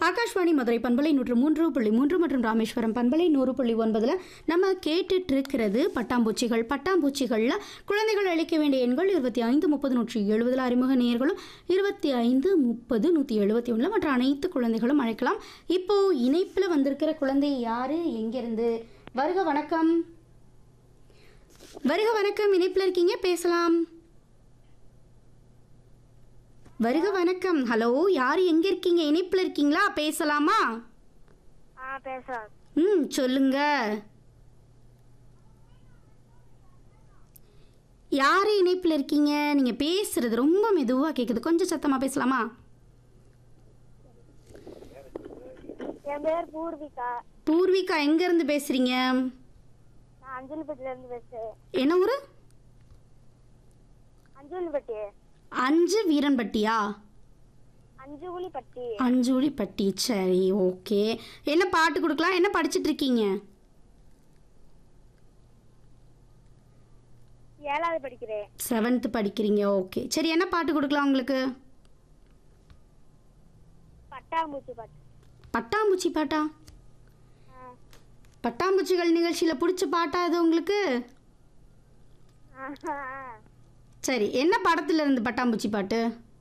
ஆகாஷ்வாணி மதுரை பண்பலை நூற்று மூன்று புள்ளி மூன்று மற்றும் ராமேஸ்வரம் பண்பலை நூறு புள்ளி ஒன்பதுல நம்ம கேட்டுட்டு இருக்கிறது பட்டாம்பூச்சிகள் பட்டாம்பூச்சிகளில் குழந்தைகள் அளிக்க வேண்டிய எண்கள் இருபத்தி ஐந்து முப்பது நூற்றி எழுபதில் அறிமுக நேயர்களும் இருபத்தி ஐந்து முப்பது நூற்றி எழுபத்தி ஒன்றில் மற்ற அனைத்து குழந்தைகளும் அழைக்கலாம் இப்போ இணைப்பில் வந்திருக்கிற குழந்தை யாரு எங்கிருந்து வருக வணக்கம் வருக வணக்கம் இணைப்பில் இருக்கீங்க பேசலாம் வருக வணக்கம் ஹலோ யார் எங்க இருக்கீங்க இணைப்பில் இருக்கீங்களா பேசலாமா ஆ பேசலாம் ம் சொல்லுங்க யார் இணைப்பில் இருக்கீங்க நீங்க பேசுறது ரொம்ப மெதுவா கேக்குது கொஞ்சம் சத்தமா பேசலாமா என் பேர் பூர்விகா பூர்விகா எங்க இருந்து பேசுறீங்க நான் அஞ்சலிப்பட்டில இருந்து பேசுறேன் என்ன ஊரு அஞ்சலிப்பட்டி அஞ்சு வீரன்பட்டியா அஞ்சுகுழிப்பட்டி அஞ்சூழிப்பட்டி சரி ஓகே என்ன பாட்டு கொடுக்கலாம் என்ன படிச்சிட்டு இருக்கீங்க ஏழாவது படிக்கிறேன் செவன்த்து படிக்கிறீங்க ஓகே சரி என்ன பாட்டு கொடுக்கலாம் உங்களுக்கு பட்டாம்பூச்சி பாட்டு பட்டாம்பூச்சி பாட்டா ஆ. பட்டாம்பூச்சிகள் நிகழ்ச்சியில் பிடிச்ச பாட்டா அது உங்களுக்கு ஆஹா. சரி என்ன படத்துல இருந்து பட்டாம்பூச்சி பாட்டு